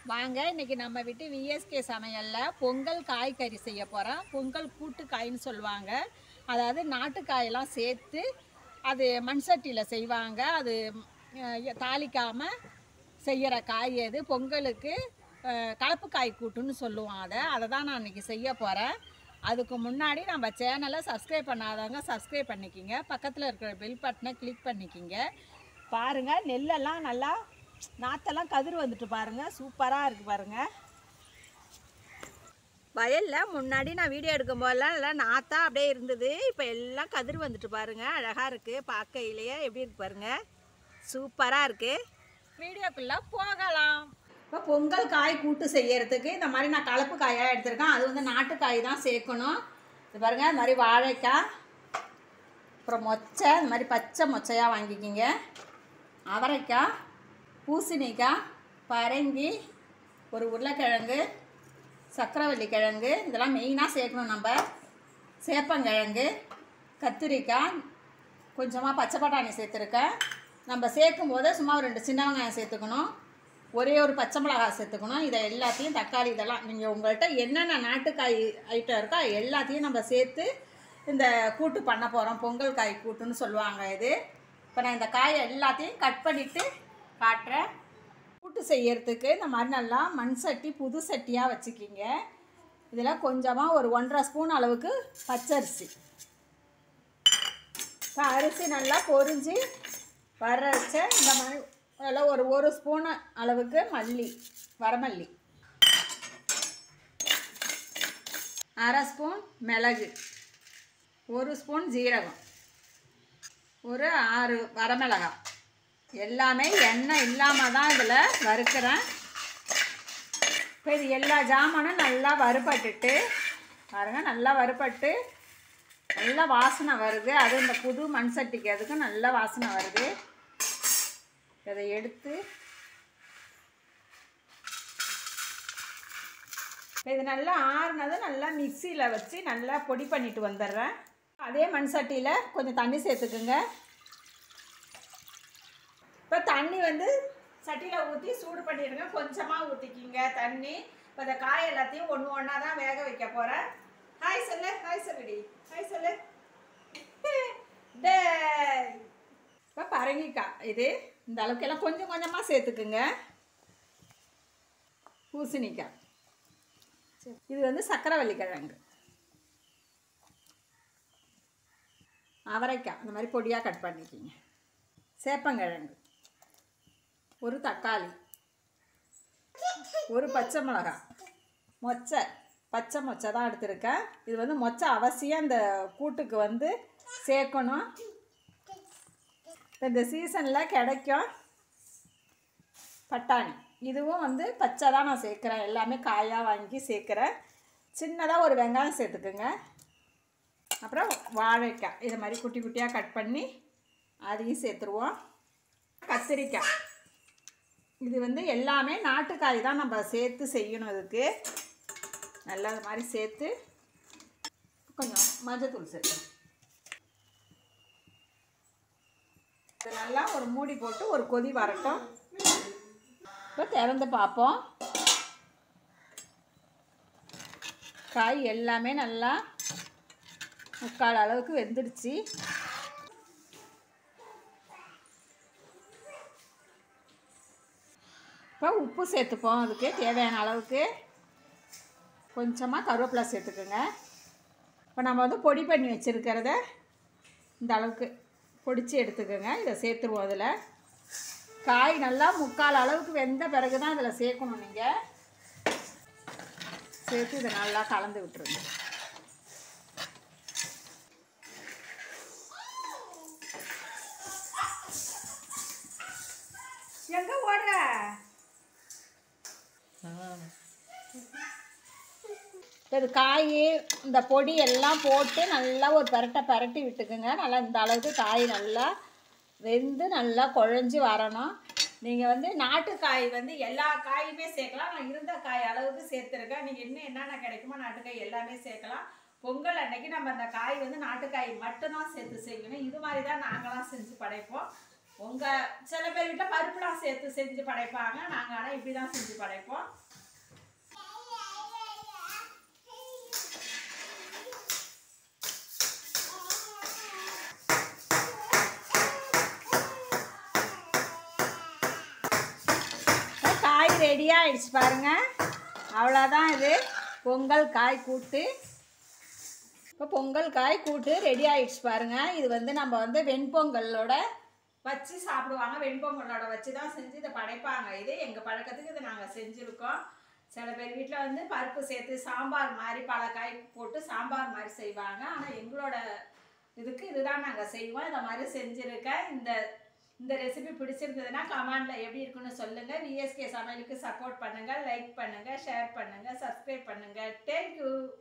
வாங்க இன்னைக்கு நம்ம வீட்டு விஎஸ்கே சமையலில் பொங்கல் காய்கறி செய்ய போகிறோம் பொங்கல் கூட்டு காய்ன்னு சொல்லுவாங்க அதாவது நாட்டுக்காயெல்லாம் சேர்த்து அது மண் சட்டியில் செய்வாங்க அது அஹ், தாளிக்காமல் செய்கிற காய் அது பொங்கலுக்கு அஹ், கலப்பு காய் கூட்டுன்னு சொல்லுவோம் அதை அதை தான் நான் இன்னைக்கு செய்ய போகிறேன் அதுக்கு முன்னாடி நம்ம சேனலை சப்ஸ்கிரைப் பண்ணாதவங்க சப்ஸ்கிரைப் பண்ணிக்கிங்க பக்கத்தில் இருக்கிற பெல் பட்டனை கிளிக் பண்ணிக்கிங்க பாருங்கள் நெல்லெல்லாம் நல்லா நாத்தெல்லாம் கதிர் வந்துட்டு பாருங்கள் சூப்பராக இருக்குது பாருங்கள் வயலில் முன்னாடி நான் வீடியோ எடுக்கும் போதெல்லாம் நல்லா நாத்தா அப்படியே இருந்தது இப்போ எல்லாம் கதிர் வந்துட்டு பாருங்க அழகாக இருக்குது பார்க்கையிலேயே எப்படி இருக்கு பாருங்க சூப்பராக இருக்குது வீடியோக்குள்ளே போகலாம் இப்போ பொங்கல் காய் கூட்டு செய்யறதுக்கு இந்த மாதிரி நான் கலப்பு காயாக எடுத்திருக்கேன் அது வந்து நாட்டுக்காய் தான் சேர்க்கணும் இது பாருங்க இந்த மாதிரி வாழைக்காய் அப்புறம் மொச்சை இந்த மாதிரி பச்சை மொச்சையாக வாங்கிக்கிங்க அவரைக்காய் பூசணிக்காய் பரங்கி ஒரு உருளைக்கிழங்கு சக்கரவள்ளி கிழங்கு இதெல்லாம் மெயினாக சேர்க்கணும் நம்ம சேப்பங்கிழங்கு கத்திரிக்காய் கொஞ்சமாக பச்சை பட்டாணி சேர்த்துருக்கேன் நம்ம சேர்க்கும் போது சும்மா ஒரு ரெண்டு சின்ன வெங்காயம் சேர்த்துக்கணும் ஒரே ஒரு பச்சை மிளகாய் சேர்த்துக்கணும் இதை எல்லாத்தையும் தக்காளி இதெல்லாம் நீங்கள் உங்கள்கிட்ட என்னென்ன நாட்டுக்காய் ஐட்டம் இருக்கோ அது எல்லாத்தையும் நம்ம சேர்த்து இந்த கூட்டு பண்ண போகிறோம் பொங்கல் காய் கூட்டுன்னு சொல்லுவாங்க இது இப்போ நான் இந்த காயை எல்லாத்தையும் கட் பண்ணிவிட்டு காட்டுறேன் கூட்டு செய்யறதுக்கு இந்த மாதிரி நல்லா மண் சட்டி புது சட்டியாக வச்சுக்கிங்க இதில் கொஞ்சமாக ஒரு ஒன்றரை ஸ்பூன் அளவுக்கு பச்சரிசி இப்போ அரிசி நல்லா பொரிஞ்சு வர வச்ச இந்த மாதிரி அதில் ஒரு ஒரு ஸ்பூன் அளவுக்கு மல்லி வரமல்லி அரை ஸ்பூன் மிளகு ஒரு ஸ்பூன் ஜீரகம் ஒரு ஆறு வரமிளகாய் எல்லாமே எண்ணெய் இல்லாமல் தான் இதில் வறுக்கிறேன் இப்போ இது எல்லா ஜாமானும் நல்லா வறுபட்டுட்டு பாருங்க நல்லா வறுபட்டு நல்லா வாசனை வருது அது இந்த புது மண் சட்டிக்கு அதுக்கு நல்ல வாசனை வருது இதை எடுத்து இப்ப இது நல்லா ஆறுனது நல்லா மிக்சியில் வச்சு நல்லா பொடி பண்ணிட்டு வந்துடுறேன் அதே மண் சட்டியில் கொஞ்சம் தண்ணி சேர்த்துக்குங்க இப்போ தண்ணி வந்து சட்டியில் ஊற்றி சூடு பண்ணிடுங்க கொஞ்சமாக ஊற்றிக்கிங்க தண்ணி இப்போ இந்த காய் எல்லாத்தையும் ஒன்று ஒன்றா தான் வேக வைக்க போகிறேன் ஹாய் சொல்லு ஹாய் சொல்லுடி ஹாய் சொல்லு டேய். இப்போ பரங்கிக்காய் இது இந்த அளவுக்கு எல்லாம் கொஞ்சம் கொஞ்சமாக சேர்த்துக்குங்க பூசணிக்காய் இது வந்து சக்கரவள்ளி கிழங்கு அவரைக்காய் இந்த மாதிரி பொடியாக கட் பண்ணிக்கிங்க சேப்பங்கிழங்கு ஒரு தக்காளி ஒரு பச்சை மிளகாய் மொச்சை பச்சை மொச்சை தான் எடுத்திருக்கேன் இது வந்து மொச்சை அவசியம் இந்த கூட்டுக்கு வந்து சேர்க்கணும் இந்த சீசனில் கிடைக்கும் பட்டாணி இதுவும் வந்து பச்சை தான் நான் சேர்க்குறேன் எல்லாமே காயாக வாங்கி சேர்க்குறேன் சின்னதாக ஒரு வெங்காயம் சேர்த்துக்குங்க அப்புறம் வாழைக்காய் இது மாதிரி குட்டி குட்டியாக கட் பண்ணி அதையும் சேர்த்துருவோம் கத்திரிக்காய் இது வந்து எல்லாமே நாட்டுக்காய் தான் நம்ம சேர்த்து செய்யணும் இதுக்கு நல்லா இது மாதிரி சேர்த்து கொஞ்சம் மஞ்சத்தூள் சேர்த்து இது நல்லா ஒரு மூடி போட்டு ஒரு கொதி வரட்டும் இப்போ திறந்து பார்ப்போம் காய் எல்லாமே நல்லா முக்கால் அளவுக்கு வெந்துடுச்சு இப்போ உப்பு சேர்த்துப்போம் அதுக்கு தேவையான அளவுக்கு கொஞ்சமாக கருவேப்பிலை சேர்த்துக்கோங்க இப்போ நம்ம வந்து பொடி பண்ணி வச்சுருக்கிறத இந்த அளவுக்கு பொடிச்சு எடுத்துக்கோங்க இதை சேர்த்துருவோம் அதில் காய் நல்லா முக்கால் அளவுக்கு வெந்த பிறகு தான் இதில் சேர்க்கணும் நீங்கள் சேர்த்து இதை நல்லா கலந்து விட்டுருங்க எங்கே ஓடுற இது காய் இந்த பொடி எல்லாம் போட்டு நல்லா ஒரு பரட்டை பரட்டி விட்டுக்குங்க நல்லா இந்த அளவுக்கு காய் நல்லா வெந்து நல்லா குழஞ்சி வரணும் நீங்கள் வந்து நாட்டுக்காய் வந்து எல்லா காயுமே சேர்க்கலாம் நான் இருந்த காய் அளவுக்கு சேர்த்துருக்கேன் நீங்கள் இன்னும் என்னென்ன கிடைக்குமோ நாட்டுக்காய் எல்லாமே சேர்க்கலாம் பொங்கல் அன்னைக்கு நம்ம அந்த காய் வந்து நாட்டுக்காய் மட்டும்தான் சேர்த்து செய்யணும் இது மாதிரி தான் நாங்களாம் செஞ்சு படைப்போம் உங்கள் சில பேர் வீட்டில் பருப்புலாம் சேர்த்து செஞ்சு படைப்பாங்க நாங்கள் ஆனால் இப்படி தான் செஞ்சு படைப்போம் காய் ரெடி ஆயிடுச்சு பாருங்க அவ்வளோதான் இது பொங்கல் காய் கூட்டு இப்போ பொங்கல் காய் கூட்டு ரெடி ஆயிடுச்சு பாருங்க இது வந்து நம்ம வந்து வெண்பொங்கலோட வச்சு சாப்பிடுவாங்க வெண்பொங்கலோட வச்சு தான் செஞ்சு இதை படைப்பாங்க இது எங்கள் பழக்கத்துக்கு இதை நாங்கள் செஞ்சுருக்கோம் சில பேர் வீட்டில் வந்து பருப்பு சேர்த்து சாம்பார் மாதிரி பல காய் போட்டு சாம்பார் மாதிரி செய்வாங்க ஆனால் எங்களோட இதுக்கு இதுதான் நாங்கள் செய்வோம் இந்த மாதிரி செஞ்சுருக்கேன் இந்த இந்த ரெசிபி பிடிச்சிருந்ததுன்னா கமெண்டில் எப்படி இருக்குன்னு சொல்லுங்கள் விஎஸ்கே சமையலுக்கு சப்போர்ட் பண்ணுங்கள் லைக் பண்ணுங்கள் ஷேர் பண்ணுங்கள் சப்ஸ்கிரைப் பண்ணுங்கள் தேங்க்யூ